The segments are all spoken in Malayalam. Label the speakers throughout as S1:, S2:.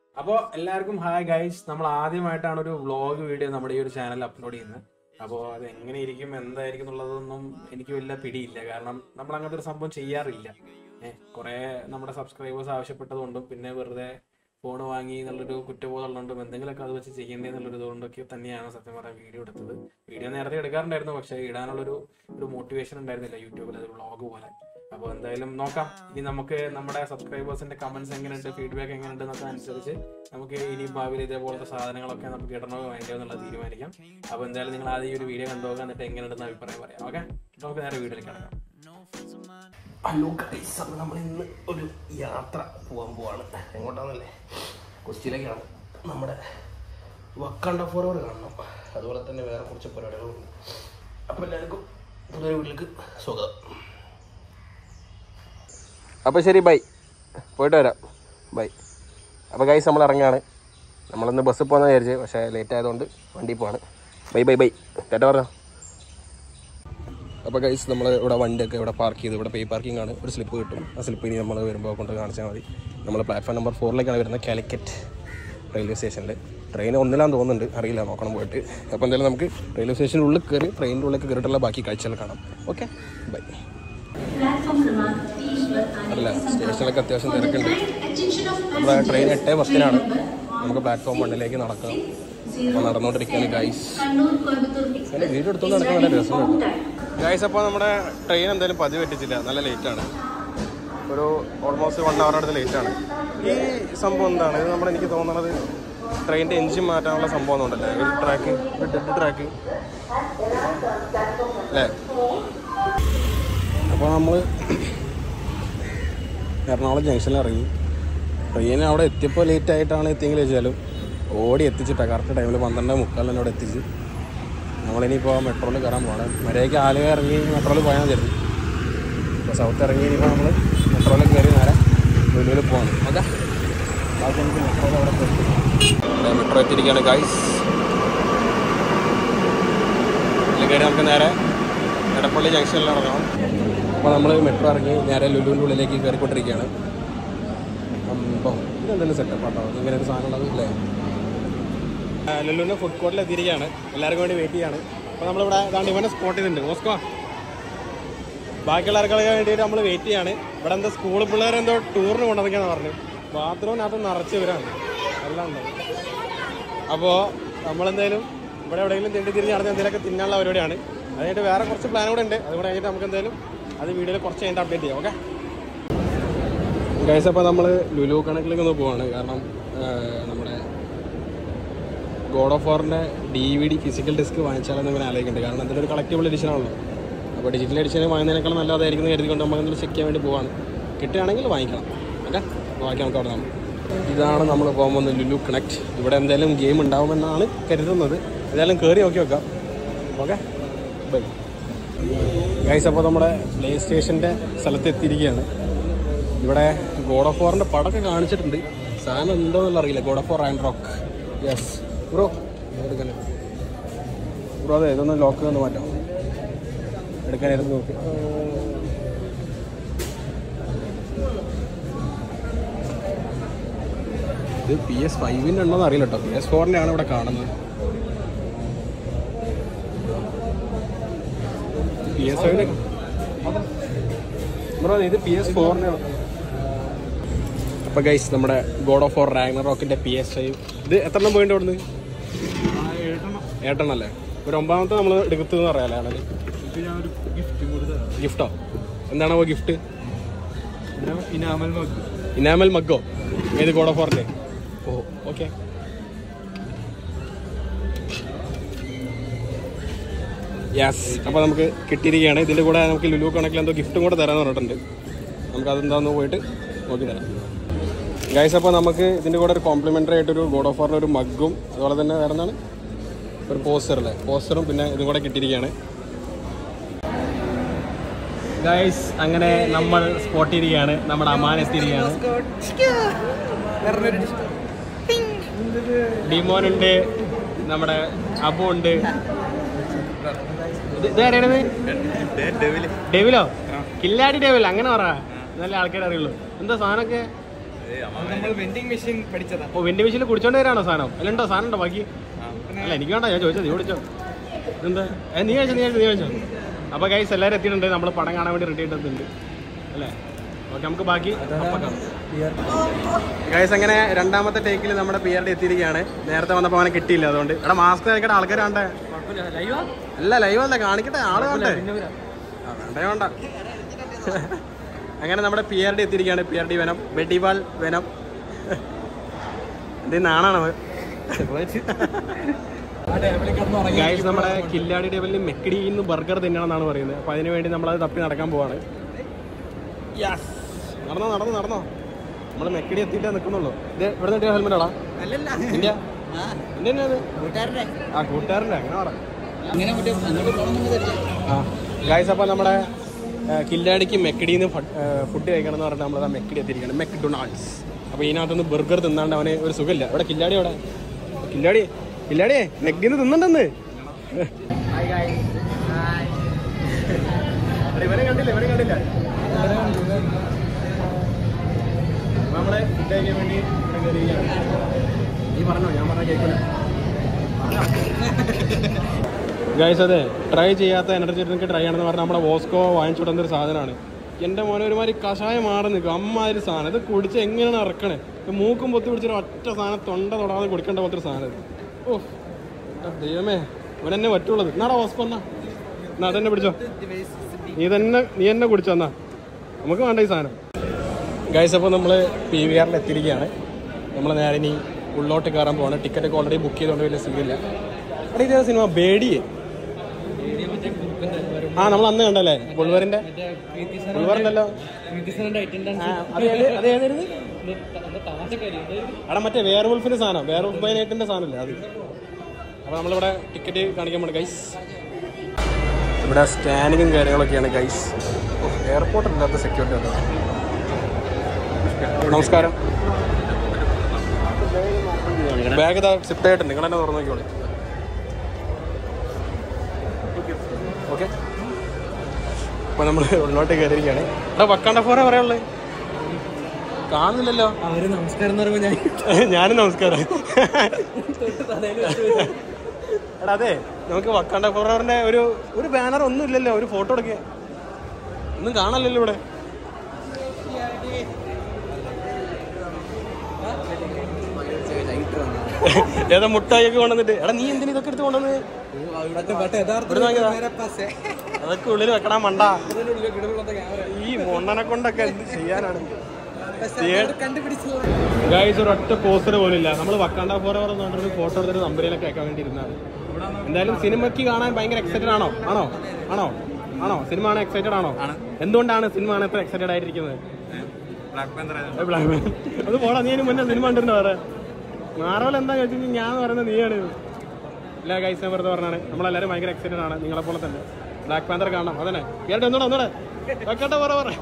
S1: അപ്പോൾ എല്ലാവർക്കും ഹായ് ഗൈസ് നമ്മൾ ആദ്യമായിട്ടാണ് ഒരു വ്ളോഗ് വീഡിയോ നമ്മുടെ ഈ ഒരു ചാനൽ അപ്ലോഡ് ചെയ്യുന്നത് അപ്പോൾ അത് എങ്ങനെ ഇരിക്കും എന്തായിരിക്കും എന്നുള്ളതൊന്നും എനിക്ക് വലിയ പിടിയില്ല കാരണം നമ്മൾ അങ്ങനത്തെ ഒരു സംഭവം ചെയ്യാറില്ല ഏഹ് കുറേ നമ്മുടെ സബ്സ്ക്രൈബേഴ്സ് ആവശ്യപ്പെട്ടതുകൊണ്ടും പിന്നെ വെറുതെ ഫോൺ വാങ്ങി എന്നുള്ളൊരു കുറ്റബോധമുള്ളതുകൊണ്ടും എന്തെങ്കിലുമൊക്കെ അത് വെച്ച് ചെയ്യേണ്ടേ എന്നുള്ളൊരു ഇതുകൊണ്ടൊക്കെ തന്നെയാണ് സത്യം പറയാൻ വീഡിയോ എടുത്തത് വീഡിയോ നേരത്തെ എടുക്കാറുണ്ടായിരുന്നു പക്ഷേ ഇടാനുള്ളൊരു ഒരു മോട്ടിവേഷൻ ഉണ്ടായിരുന്നില്ല യൂട്യൂബിൽ അത് വ്ളോഗ് പോലെ അപ്പോൾ എന്തായാലും നോക്കാം ഇനി നമുക്ക് നമ്മുടെ സബ്സ്ക്രൈബേഴ്സിന്റെ കമന്റ്സ് എങ്ങനെയുണ്ട് ഫീഡ്ബാക്ക് എങ്ങനെയുണ്ട് എന്നൊക്കെ അനുസരിച്ച് നമുക്ക് ഇനി ഭാവിയിൽ ഇതേപോലത്തെ സാധനങ്ങളൊക്കെ നമുക്ക് ഇടണോ വേണ്ടോ എന്നുള്ളത് തീരുമാനിക്കാം അപ്പോൾ എന്തായാലും നിങ്ങൾ ആദ്യം ഈ ഒരു വീഡിയോ കണ്ടുപോകാൻ എന്നിട്ട് എങ്ങനെയുണ്ടെന്ന് അഭിപ്രായം പറയാം ഓക്കെ നമുക്ക് നേരെ വീഡിയോയിൽ കിടക്കാം
S2: ഹലോ ഗൈസ് അപ്പോൾ നമ്മൾ ഇന്ന് ഒരു യാത്ര പോകാൻ പോവാണ് എങ്ങോട്ടാന്നല്ലേ കൊച്ചിയിലേക്കാണ് നമ്മുടെ വക്കണ്ട ഫോറോർ കാണണം അതുപോലെ തന്നെ വേറെ കുറച്ച് പരിപാടികളുണ്ട് അപ്പോൾ എല്ലാവർക്കും പുതിയ വീട്ടിലേക്ക് സ്വാഗതം അപ്പോൾ ശരി ബൈ പോയിട്ട് വരാം ബൈ അപ്പോൾ ഗൈസ് നമ്മൾ ഇറങ്ങുകയാണ് നമ്മളിന്ന് ബസ്സിൽ പോകുന്ന വിചാരിച്ചു പക്ഷേ ലേറ്റ് ആയതുകൊണ്ട് വണ്ടി പോവാണ് ബൈ ബൈ ബൈ ചേട്ടാ പറഞ്ഞോ അപ്പോൾ ഗൈസ് നമ്മൾ ഇവിടെ വണ്ടിയൊക്കെ ഇവിടെ പാർക്ക് ചെയ്ത് ഇവിടെ പേ പാർക്കിംഗ് ആണ് ഒരു സ്ലിപ്പ് കിട്ടും ആ സ്ലിപ്പ് ഇനി നമ്മൾ വരുമ്പോൾ കൊണ്ട് കാണിച്ചാൽ മതി നമ്മൾ പ്ലാറ്റ്ഫോം നമ്പർ ഫോറിലേക്കാണ് വരുന്നത് കാലിക്കറ്റ് റെയിൽവേ സ്റ്റേഷനിൽ ട്രെയിൻ ഒന്നിലാന്ന് തോന്നുന്നുണ്ട് അറിയില്ല നോക്കണം പോയിട്ട് അപ്പോൾ എന്തായാലും നമുക്ക് റെയിൽവേ സ്റ്റേഷൻ്റെ ഉള്ളിൽ കയറി ട്രെയിനിൻ്റെ ഉള്ളിൽ കയറിയിട്ടുള്ള ബാക്കി കാഴ്ചകൾ കാണാം ഓക്കെ ബൈ അല്ല സ്റ്റേഷനിലൊക്കെ അത്യാവശ്യം തിരക്കുണ്ട് നമ്മുടെ ട്രെയിൻ എട്ടേ പത്തിനാണ് നമുക്ക് പ്ലാറ്റ്ഫോം വണ്ണിലേക്ക് നടക്കാം അപ്പോൾ നടന്നുകൊണ്ടിരിക്കുകയാണ് ഗൈസ് അങ്ങനെ വീഡിയോ എടുത്തുകൊണ്ട് നടക്കാൻ നല്ല രസമുണ്ട് ഗൈസ് അപ്പോൾ നമ്മുടെ ട്രെയിൻ എന്തായാലും പതിവ് പറ്റിച്ചില്ല നല്ല ലേറ്റാണ് ഒരു ഓൾമോസ്റ്റ് വൺ അവർ അടുത്ത് ലേറ്റാണ് ഈ സംഭവം എന്താണ് ഇത് നമ്മുടെ എനിക്ക് തോന്നുന്നത് ട്രെയിനിൻ്റെ എൻജിൻ മാറ്റാനുള്ള സംഭവം ഒന്നുണ്ടല്ലേ ഒരു ട്രാക്ക് ഒരു ഡെഡ് ട്രാക്ക് അല്ലേ അപ്പോൾ നമ്മൾ എറണാകുളം ജംഗ്ഷനിൽ ഇറങ്ങി ട്രെയിൻ അവിടെ എത്തിയപ്പോൾ ലേറ്റ് ആയിട്ടാണ് എത്തിയെങ്കിൽ വെച്ചാലും ഓടി എത്തിച്ചിട്ടാണ് കറക്റ്റ് ടൈമിൽ പന്ത്രണ്ട് മുക്കാലിന് അവിടെ എത്തിച്ച് നമ്മളിനിയിപ്പോൾ മെട്രോയിൽ കയറാൻ പോകണം മര്യാദയ്ക്ക് ആലുവ ഇറങ്ങി മെട്രോയിൽ പോയാൽ മതി ഇപ്പോൾ സൗത്ത് ഇറങ്ങി ഇനിയിപ്പോൾ നമ്മൾ മെട്രോയിൽ കയറി നേരെ ലുലുവിൽ പോകണം ഓക്കെ ബാക്കി നമുക്ക് മെട്രോയിൽ അവിടെ പോയി മെട്രോ എത്തിയിരിക്കുകയാണ് ഗൈസ് ഇതിൽ കയറി നമുക്ക് നേരെ എടപ്പള്ളി ജംഗ്ഷനിൽ ഇറങ്ങണം അപ്പോൾ നമ്മൾ മെട്രോ ഇറങ്ങി നേരെ ലുലുവിൻ്റെ ഉള്ളിലേക്ക് കയറിക്കൊണ്ടിരിക്കുകയാണ് അപ്പോൾ ഇതെന്തെങ്കിലും സെറ്റപ്പ് ആട്ടോ ഇങ്ങനെ ഒരു സാധനം ഉള്ളത് അല്ലേ ലുലുവിൻ്റെ ഫുഡ് കോർട്ടിൽ എത്തിയിരിക്കുകയാണ് എല്ലാവർക്കും വേണ്ടി വെയിറ്റ് ചെയ്യാണ് അപ്പോൾ നമ്മളിവിടെ ഏതാണ്ട് ഇവനെ സ്പോട്ട് ചെയ്തിട്ടുണ്ട് ഓസ്കോ ബാക്കിയുള്ളവർക്കൊക്കെ വേണ്ടിയിട്ട് നമ്മൾ വെയിറ്റ് ചെയ്യാണ് ഇവിടെ എന്താ സ്കൂൾ പിള്ളേർ എന്തോ ടൂറിന് കൊണ്ടുവന്നൊക്കെയാണ് പറഞ്ഞു ബാത്റൂമിനകത്ത് നിറച്ച് വരാണ് എല്ലാം ഉണ്ട് അപ്പോൾ നമ്മളെന്തായാലും ഇവിടെ എവിടെയെങ്കിലും തിണ്ടി തിരിഞ്ഞ് നടന്ന് എന്തെങ്കിലുമൊക്കെ തിന്നാനുള്ള പരിപാടിയാണ് അതായിട്ട് വേറെ കുറച്ച് പ്ലാൻ കൂടെ ഉണ്ട് അതുകൂടെ കഴിഞ്ഞിട്ട് നമുക്ക് എന്തായാലും അത് വീഡിയോയിൽ കുറച്ച് കഴിഞ്ഞിട്ട് അപ്ഡേറ്റ് ചെയ്യാം ഓക്കെ ഗൈസ് അപ്പോൾ നമ്മൾ ലുലു കണക്കിലേക്ക് ഒന്ന് പോവാണ് കാരണം ആ, നമ്മുടെ ഗോഡ് ഓഫ് വാറിൻ്റെ D V D physical disc വാങ്ങിച്ചാലെന്ന് ഇങ്ങനെ ആലോചിക്കുന്നുണ്ട് കാരണം എന്തെങ്കിലും ഒരു കളക്റ്റബിൾ എഡിഷൻ ആണല്ലോ അപ്പോൾ ഡിജിറ്റൽ എഡിഷൻ വാങ്ങുന്നതിനേക്കാൾ നല്ലതായിരിക്കും എന്ന് കരുതിക്കൊണ്ട് നമുക്ക് എന്തെങ്കിലും ചെക്ക് ചെയ്യാൻ വേണ്ടി പോവാണ് കിട്ടുകയാണെങ്കിൽ വാങ്ങിക്കണം ഓക്കെ ബാക്കി നമുക്ക് അവിടെ നിന്ന് ഇതാണ് നമ്മൾ പോകാൻ പോകുന്നത് ലുലു കണക്ട് ഇവിടെ എന്തായാലും ഗെയിം ഉണ്ടാവുമെന്നാണ് കരുതുന്നത് ഏതായാലും കയറി നോക്കി വെക്കാം ഓക്കെ ബൈ ഗൈസ് അപ്പോൾ നമ്മുടെ പ്ലേ സ്റ്റേഷൻ്റെ സ്ഥലത്ത് എത്തിയിരിക്കുകയാണ് ഇവിടെ ഗോഡ് ഓഫ് വാറിൻ്റെ പടമൊക്കെ കാണിച്ചിട്ടുണ്ട് സാധനം ഉണ്ടോ എന്നുള്ള അറിയില്ല ഗോഡ് ഓഫ് വാർ ആൻഡ് റോക്ക് യെസ് ബ്രോ എടുക്കാൻ ബ്രോ അതെ ഇതൊന്ന് ലോക്ക് ഒന്ന് മാറ്റാം എടുക്കാനായിരുന്നു നോക്കി ഇത് പി എസ് ഫൈവിൻ്റെ ഉണ്ടോന്ന് അറിയില്ല കേട്ടോ പി എസ് ഫോറിൻ്റെ ആണ് ഇവിടെ കാണുന്നത് പി എസ് ഫൈവിൻ്റെ ബ്രോ ഇത് പി എസ് ഫോറിൻ്റെ അപ്പോൾ ഗൈസ് നമ്മുടെ ഗോഡ് ഓഫ് ഫോർ റാഗ്നർ റോക്കിൻ്റെ പി എസ് ഫൈവ് ഇത് എത്ര എണ്ണം പോയിന്റ് അവിടുന്ന് ഏട്ടെണ്ണം അല്ലേ ഒരു ഒമ്പതാമത്തെ നമ്മൾ എടുത്തെന്ന് പറയാല്ലേ ആണെങ്കിൽ ഗിഫ്റ്റോ എന്താണോ ഗിഫ്റ്റ്
S3: ഇനാമൽ മഗ്
S2: ഇനാമൽ മഗ്ഗോ ഏത് ഗോഡ് ഓഫ് ഫോറിൻ്റെ ഓ ഓക്കെ യെസ് അപ്പോൾ നമുക്ക് കിട്ടിയിരിക്കുകയാണ് ഇതിൻ്റെ കൂടെ നമുക്ക് ലുലു കണക്കിൽ എന്തോ ഗിഫ്റ്റും കൂടെ തരാമെന്ന് പറഞ്ഞിട്ടുണ്ട് നമുക്ക് അതെന്താന്ന് പോയിട്ട് നോക്കി തരാം ഗൈസ് അപ്പോൾ നമുക്ക് ഇതിൻ്റെ കൂടെ ഒരു കോംപ്ലിമെൻ്ററി ആയിട്ടൊരു ഗോഡ് ഓഫ് വാറിൻ്റെ ഒരു മഗ്ഗും അതുപോലെ തന്നെ വേറെ എന്താണ് ഒരു പോസ്റ്റർ അല്ലേ പോസ്റ്ററും പിന്നെ ഇതും കൂടെ കിട്ടിയിരിക്കുകയാണ് ഗൈസ് അങ്ങനെ നമ്മൾ സ്പോട്ട് ചെയ്തിരിക്കുകയാണ് നമ്മുടെ അമാൻ എത്തിയിരിക്കുകയാണ് ഡിമോനുണ്ട് നമ്മുടെ അബു ഉണ്ട് ഇത് ഇതാരാണത് ഡെവിലോ കില്ലാടി ഡെവിൽ അങ്ങനെ പറ നല്ല ആൾക്കാരെ അറിയുള്ളൂ എന്താ സാധനമൊക്കെ
S3: നമ്മൾ വെൻഡിങ് മെഷീൻ പഠിച്ചതാ
S2: അപ്പോൾ വെന്റി മെഷീനിൽ കുടിച്ചോണ്ട് വരാണോ സാധനം അല്ല ഉണ്ടോ സാധനം ഉണ്ടോ ബാക്കി അല്ല എനിക്ക് വേണ്ട ഞാൻ ചോദിച്ചത് നീ കുടിച്ചോ എന്താ ഏ, നീ കഴിച്ചോ നീ കഴിച്ചോ നീ കഴിച്ചോ അപ്പോൾ ഗൈസ് എല്ലാവരും എത്തിയിട്ടുണ്ട് നമ്മൾ പടം കാണാൻ വേണ്ടി റെഡി ആയിട്ടുണ്ട് അല്ലേ ഓക്കെ നമുക്ക് ബാക്കി ഗൈസ് അങ്ങനെ രണ്ടാമത്തെ ടേക്കിൽ നമ്മുടെ പി ആർ ഡി എത്തിയിരിക്കുകയാണ് നേരത്തെ വന്നപ്പോൾ അവനെ കിട്ടിയില്ല അതുകൊണ്ട് എടാ മാസ്ക് കഴിക്കട്ടെ ആൾക്കാർ കാണണ്ടേ അല്ല ലൈവ് അല്ല കാണിക്കട്ടെ ആള് കാണട്ടെ ആ, വേണ്ടേ വേണ്ട അങ്ങനെ നമ്മുടെ പി ആർ ഡി എത്തിയിരിക്കുകയാണ് പി ആർ ഡി വനം വെടിവാൾ വനം ഇത് നാണാണ് ഗൈസ് നമ്മുടെ കില്ലാടി ടേബിളിൽ മെക്കടി നിന്ന് ബർഗർ തിന്നണം എന്നാണ് പറയുന്നത് അപ്പൊ അതിന് വേണ്ടി നമ്മൾ അത് തപ്പി നടക്കാൻ പോവാണ് യെസ് നടന്നോ നടന്നോ നടന്നോ നമ്മൾ മെക്കടി എത്തിയിട്ടേ നിൽക്കുന്നുള്ളൂ ഇത് ഇവിടെ നിന്ന് ഹെൽമെറ്റ് ആടാ നിന്റെ നിന്റെ തന്നെ അത് ആ കൂട്ടുകാരൻ്റെ അങ്ങനെ പറ ആ ഗൈസ് അപ്പോൾ നമ്മുടെ ആ, കില്ലാടിക്ക് മെക്കടിന്ന് ഫുഡ് കഴിക്കണം എന്ന് പറഞ്ഞാൽ നമ്മൾ മെക്കടി എത്തിയിരിക്കുകയാണ് മെക്ഡൊണാൾഡ്സ് അപ്പോൾ ഇതിനകത്തൊന്ന് ബർഗർ തിന്നാണ്ട് അവന് ഒരു സുഖമില്ല ഇവിടെ കില്ലാടി അവിടെ കില്ലാടി കില്ലാടി മെക്കടിന്ന് തിന്നണ്ടെന്ന് ഇവരെ കണ്ടില്ല ഇവരെ കണ്ടില്ല അപ്പൊ നമ്മളെ ഫുഡ് കഴിക്കാൻ വേണ്ടി ഇവിടെ കയറിയിരിക്കുകയാണ്. നീ പറഞ്ഞോ ഞാൻ പറഞ്ഞ കേൾക്കില്ല ഗൈസ് അതെ ട്രൈ ചെയ്യാത്ത എനർജി ഡ്രിങ്ക് ട്രൈ ആണെന്ന് പറഞ്ഞാൽ നമ്മുടെ വോസ്കോ വാങ്ങിച്ചു വിടുന്ന ഒരു സാധനമാണ് എൻ്റെ മോനെ ഒരുമാതിരി കഷായം മാറി നിൽക്കും അമ്മാതിരി സാധനം ഇത് കുടിച്ച് എങ്ങനെയാണ് ഇറക്കണേ ഇത് മൂക്കും പൊത്തി പിടിച്ചൊരു ഒറ്റ സാധനം തൊണ്ട തൊടാതെ കുടിക്കേണ്ട പോലത്തെ ഒരു സാധനം ഇത്. ഓ എന്റെ ദൈവമേ ഇവൻ എന്നെ പറ്റുള്ളത് എന്നാടാ വോസ്കോ എന്നാ എന്നാ അതെന്നെ പിടിച്ചോ നീ തന്നെ നീ എന്നെ കുടിച്ചോ എന്നാ നമുക്ക് വേണ്ട ഈ സാധനം ഗൈസ് അപ്പോൾ നമ്മൾ പി വി ആറിൽ എത്തിയിരിക്കുകയാണ് നമ്മൾ നേരെ ഇനി ഉള്ളോട്ട് കയറാൻ പോവാണ് ടിക്കറ്റ് ഒക്കെ ഓൾറെഡി ബുക്ക് ചെയ്തുകൊണ്ട് വലിയ സീനില്ല അവിടെ ഇതേ സിനിമ ബേഡിയെ ആ നമ്മൾ അന്ന് കണ്ടല്ലേ പുൾവറിന്റെ പുൾവറിന്റെല്ലോ ആ, അത് ഏത്- അത് ഏതായിരുന്നു അവിടെ മറ്റേ വേർ വുൾഫിന്റെ സാധനം വേർ വുൾഫ് ബൈ നൈറ്റിന്റെ സാധനമല്ലേ അത് അപ്പൊ നമ്മളിവിടെ ടിക്കറ്റ് കാണിക്കാൻ പോണ ഗൈസ് ഇവിടെ സ്കാനിങ്ങും കാര്യങ്ങളൊക്കെയാണ് ഗൈസ് എയർപോർട്ട് ഇല്ലാത്ത സെക്യൂരിറ്റി ആണ് നമസ്കാരം ബാഗ് ഇതാ ഷിഫ്റ്റ് ആയിട്ടുണ്ട് നിങ്ങൾ തന്നെ തുറന്നു നോക്കിയോളി ഓക്കെ അപ്പൊ നമ്മൾ ഉള്ളോട്ട് കയറിയിരിക്കുകയാണ് എടാ വക്കാണ്ട ഫോറ പറയാനുള്ളത് കാണുന്നില്ലല്ലോ
S3: അവര് നമസ്കാരം എന്ന് പറയുമ്പോ ഞാൻ
S2: ഞാനും നമസ്കാരം എടാ അതെ നമുക്ക് വക്കാണ്ട ഫോററിന്റെ ഒരു ഒരു ബാനർ ഒന്നും ഇല്ലല്ലോ ഒരു ഫോട്ടോ എടുക്കുക ഒന്നും കാണാനല്ലോ ഇവിടെ ഏതാ മുട്ടായിയൊക്കെ കൊണ്ടുവന്നിട്ട് എടാ നീ എന്തിനാ ഇതൊക്കെ എടുത്ത് കൊണ്ടുവന്ന് ഇവിടെ നോക്കിയതാ. അതൊക്കെ ഉള്ളിൽ വെക്കണം മണ്ട ഈ മൊണ്ണനെ കൊണ്ടൊക്കെ എന്ത് ചെയ്യാനാണ് ഗൈസ് ഒരു ഒറ്റ പോസ്റ്റർ പോലും ഇല്ല നമ്മൾ വക്കാണ്ട ഫോറവർ എന്ന് പറഞ്ഞൊരു ഫോട്ടോ എടുത്തിട്ട് നമ്പറിലൊക്കെ അയക്കാൻ വേണ്ടി ഇരുന്നാണ് എന്തായാലും സിനിമയ്ക്ക് കാണാൻ ഭയങ്കര എക്സൈറ്റഡ് ആണോ ആണോ ആണോ ആണോ സിനിമ ആണ് എക്സൈറ്റഡ് ആണോ എന്തുകൊണ്ടാണ് സിനിമ ആണ് ഇത്ര എക്സൈറ്റഡ് ആയിട്ടിരിക്കുന്നത് ഏ, Black Panther. അത് പോടാ നീ അതിന് മുന്നേ സിനിമ കണ്ടിരുന്നോ വേറെ മാറവൽ എന്താ ചോദിച്ചു ഞാൻ പറയുന്നത് നീയാണ് ഇല്ല ഗൈസ് ഞാൻ വെറുതെ പറഞ്ഞാണ് നമ്മളെല്ലാവരും ഭയങ്കര എക്സൈറ്റഡ് ആണ് നിങ്ങളെ പോലെ തന്നെ ബ്ലാക്ക് പാന്തർ കാണണം അതന്നെ കേട്ടോ ഒന്നൂടെ ഒന്നൂടെ വെക്കട്ടെ പറ പറ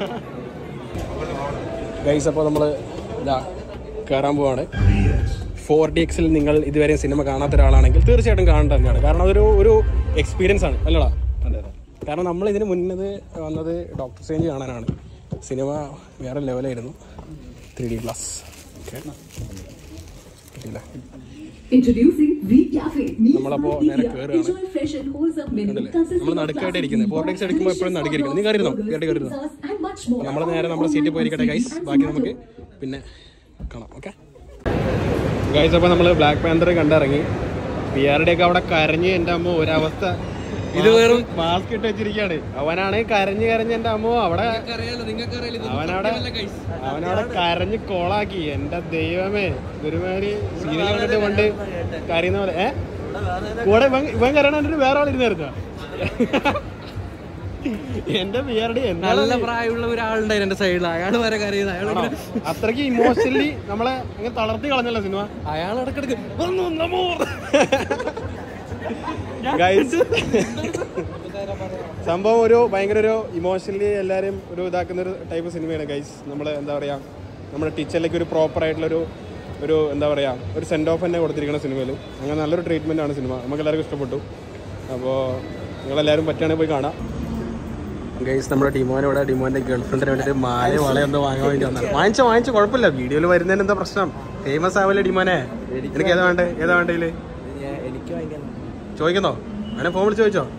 S2: ഗൈസ് അപ്പോൾ നമ്മൾ ഇതാ കയറാൻ പോവാണ് ഫോർ ഡി എക്സിൽ നിങ്ങൾ ഇതുവരെ സിനിമ കാണാത്ത ഒരാളാണെങ്കിൽ തീർച്ചയായിട്ടും കാണേണ്ട തന്നെയാണ് കാരണം അതൊരു ഒരു എക്സ്പീരിയൻസ് ആണ് അല്ലടാ കാരണം നമ്മൾ ഇതിന് മുന്നത് വന്നത് ഡോക്ടർ സ്ട്രേഞ്ച് കാണാനാണ് സിനിമ വേറെ ലെവലായിരുന്നു ത്രീ ഡി പ്ലസ് കിട്ടിയില്ല
S4: Introducing V Cafe. Meet
S2: നമ്മളപ്പോ
S4: by
S2: നേരെ
S4: India.
S2: കേറുകയാണ്.
S4: Enjoy fresh and wholesome menu
S2: കണ്ടില്ലേ?
S4: consisting
S2: നമ്മള്
S4: of
S2: നടുക്കായിട്ട്
S4: classic
S2: ഇരിക്കുന്നത്.
S4: meat
S2: Four Days
S4: balls,
S2: എടുക്കുമ്പോൾ എപ്പോഴും
S4: delicious
S2: നടുക്കിരിക്കുന്നത്. നീ
S4: hot
S2: കയറിയിരുന്നോ?
S4: dogs,
S2: കേറി കയറിയിരുന്നോ?
S4: pizzas and much more.
S2: നമ്മൾ നേരെ
S4: All
S2: നമ്മുടെ സീറ്റിൽ
S4: online
S2: പോയിരിക്കട്ടെ
S4: on
S2: ഗൈസ്
S4: Swiggy and
S2: ബാക്കി
S4: Zomato.
S2: നമുക്ക് പിന്നെ കാണാം ഓക്കെ ഗൈസ് അപ്പോൾ നമ്മൾ ബ്ലാക്ക് പാന്തർ കണ്ടിറങ്ങി പി ആർ ഡി ഒക്കെ അവിടെ കരഞ്ഞ് എൻ്റെ അമ്മ ഒരവസ്ഥ ഇത് വെറും മാസ്ക് ഇട്ട് വെച്ചിരിക്കുകയാണ് അവനാണ് കരഞ്ഞ് കരഞ്ഞ് എൻ്റെ അമ്മ അവിടെ അവനവിടെ അവനവിടെ കരഞ്ഞ് കോളാക്കി എൻ്റെ ദൈവമേ ഒരുമാതിരി സീരിയൽ കണ്ടിട്ട് കൊണ്ട് കരയുന്ന പോലെ ഏ കൂടെ ഇവൻ ഇവൻ കരയണ കണ്ടിട്ട് വേറെ ആളിരുന്നായിരുന്നോ എന്റെ പി ആർ ഡി
S3: നല്ല പ്രായമുള്ള ഒരാളുണ്ടായിരുന്നു എന്റെ സൈഡിൽ അയാൾ വരെ കരയുന്നത് അയാൾ
S2: ആണോ? അത്രയ്ക്ക് ഇമോഷണലി നമ്മളെ അങ്ങനെ തളർത്തി കളഞ്ഞല്ലോ സിനിമ
S3: അയാൾ ഇടക്കിടക്ക് "വന്നു, നമോ."
S2: ഗൈസ് സംഭവം ഒരു ഭയങ്കര ഒരു ഇമോഷണലി എല്ലാവരും ഒരു ഇതാക്കുന്ന ഒരു ടൈപ്പ് സിനിമയാണ് ഗൈസ് നമ്മൾ എന്താ പറയാ നമ്മുടെ ടീച്ചറിലേക്ക് ഒരു പ്രോപ്പർ ആയിട്ടുള്ള ഒരു ഒരു എന്താ പറയാ ഒരു സെൻഡ് ഓഫ് തന്നെ കൊടുത്തിരിക്കുന്ന സിനിമയിൽ അങ്ങനെ നല്ലൊരു ട്രീറ്റ്മെന്റ് ആണ് സിനിമ നമുക്ക് എല്ലാവർക്കും ഇഷ്ടപ്പെട്ടു അപ്പോൾ നിങ്ങളെല്ലാവരും പറ്റുകയാണെങ്കിൽ പോയി കാണാം ഗൈസ് നമ്മുടെ ഡിമോൻ ഇവിടെ ഡിമോന്റെ ഗേൾഫ്രണ്ടിന് വേണ്ടിട്ട് മാല വള എന്തോ വാങ്ങാൻ വേണ്ടി വന്നത് വാങ്ങിച്ചോ വാങ്ങിച്ചോ കുഴപ്പമില്ല വീഡിയോയിൽ വരുന്നതിന് എന്താ പ്രശ്നം ഫേമസ് ആവല്ലേ ഡിമോനെ എനിക്ക് ഏതാ വേണ്ടേ ഏതാ വേണ്ടേല്
S3: എനിക്ക് ഭയങ്കര
S2: ചോദിക്കുന്നോ അവനെ ഫോൺ വിളിച്ച് ചോദിച്ചോ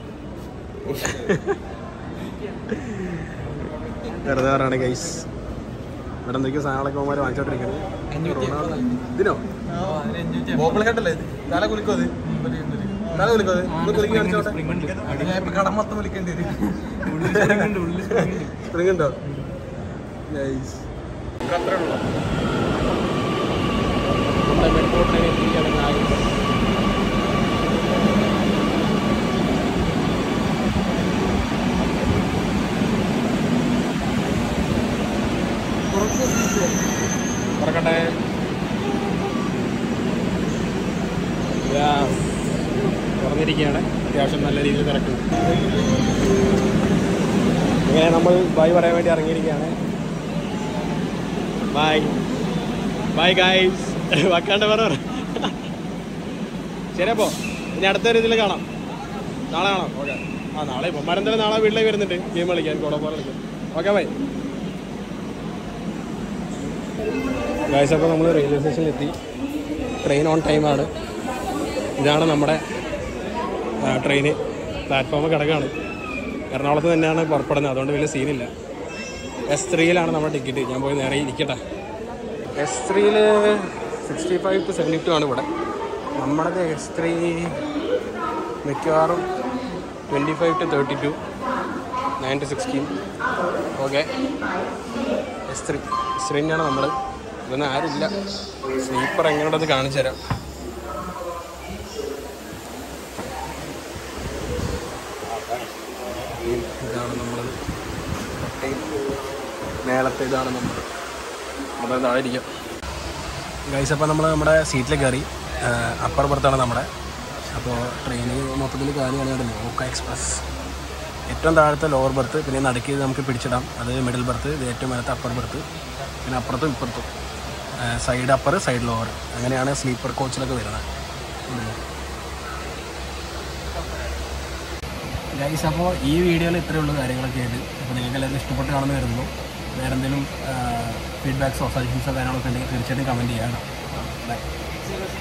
S2: വെറുതെ പറയാണ് ഗൈസ് ഇവിടെ എന്തൊക്കെയോ സാധനങ്ങളൊക്കെ അവന്മാർ വാങ്ങിച്ചോണ്ടിരിക്കുന്നത് ഇതിനോ ബോബിൾ ഹെഡല്ലേ ഇത് തല കുലിക്കോ ഇത് തല കുലിക്കോ ഇത് ഒന്ന് കുലുക്കി കാണിച്ചോട്ടെ
S3: കടം മൊത്തം വിളിക്കേണ്ടി വരും
S2: സ്പ്രിംഗ് ഉണ്ടോ നൈസ് അത്രേ ഉള്ളൂ നമ്മുടെ മെട്രോ ട്രെയിൻ എത്തിക്കുകയാണ് guys. തുറക്കട്ടെ Yes. തുറന്നിരിക്കുകയാണ് അത്യാവശ്യം നല്ല രീതിയിൽ തിരക്കുണ്ട് ഇങ്ങനെ നമ്മൾ ബൈ പറയാൻ വേണ്ടി ഇറങ്ങിയിരിക്കുകയാണ് ബൈ ബൈ ഗൈസ് വക്കാണ്ട് പറ ശരി അപ്പോൾ ഇനി അടുത്തൊരു ഇതിൽ കാണാം നാളെ കാണാം ഓക്കെ ആ നാളെ ഇപ്പം മരന്തരം നാളെ വീട്ടിലേക്ക് വരുന്നുണ്ട് ഗെയിം കളിക്കാൻ കോടോപ്പാറ കളിക്കാൻ ഓക്കെ ബൈ ഗൈസ് അപ്പോൾ നമ്മൾ റെയിൽവേ സ്റ്റേഷനിൽ എത്തി ട്രെയിൻ ഓൺ ടൈമാണ് ഇതാണ് നമ്മുടെ ട്രെയിന് പ്ലാറ്റ്ഫോം കിടക്കാണ് എറണാകുളത്ത് തന്നെയാണ് പുറപ്പെടുന്നത് അതുകൊണ്ട് വലിയ സീനില്ല എസ് ത്രീയിലാണ് നമ്മുടെ ടിക്കറ്റ് ഞാൻ പോയി നേരെ ഇരിക്കട്ടെ എസ് ത്രീയിൽ sixty five to seventy two ആണ് ഇവിടെ നമ്മുടേത് എസ് ത്രീ മിക്കവാറും twenty five to thirty two nine to sixteen okay S three S ത്രീൻ്റെയാണ് നമ്മൾ ഇതൊന്നും ആരുമില്ല സ്ലീപ്പർ എങ്ങനെയുണ്ടെന്ന് കാണിച്ചു തരാം ഇതാണ് നമ്മൾ മേളത്തെ ഇതാണ് നമ്മൾ നമ്മൾ താഴെ ഇരിക്കാം ഗൈസ് അപ്പോൾ നമ്മൾ നമ്മുടെ സീറ്റിൽ കയറി അപ്പർ ബർത്താണ് നമ്മുടെ അപ്പോൾ ട്രെയിന് മൊത്തത്തിൽ കാര്യമാണ് ലോക്ക എക്സ്പ്രസ് ഏറ്റവും താഴത്തെ ലോവർ ബർത്ത് പിന്നെ നടുക്ക് നമുക്ക് പിടിച്ചിടാം അത് മിഡിൽ ബർത്ത് ഇത് ഏറ്റവും മേലത്തെ അപ്പർ ബർത്ത് പിന്നെ അപ്പുറത്തും ഇപ്പുറത്തും സൈഡ് അപ്പർ സൈഡ് ലോവർ അങ്ങനെയാണ് സ്ലീപ്പർ കോച്ചിലൊക്കെ വരുന്നത് ഗൈസ് അപ്പോൾ ഈ വീഡിയോയിൽ ഇത്രയേ ഉള്ളൂ കാര്യങ്ങളൊക്കെ ആയിട്ട് അപ്പോൾ നിങ്ങൾക്ക് എല്ലാവർക്കും ഇഷ്ടപ്പെട്ട് കാണുന്ന വരുന്നു വേറെ എന്തെങ്കിലും ഫീഡ്ബാക്സോ സജഷൻസോ കാര്യങ്ങളൊക്കെ ഉണ്ടെങ്കിൽ തീർച്ചയായിട്ടും കമൻറ്റ് ചെയ്യണം ബൈ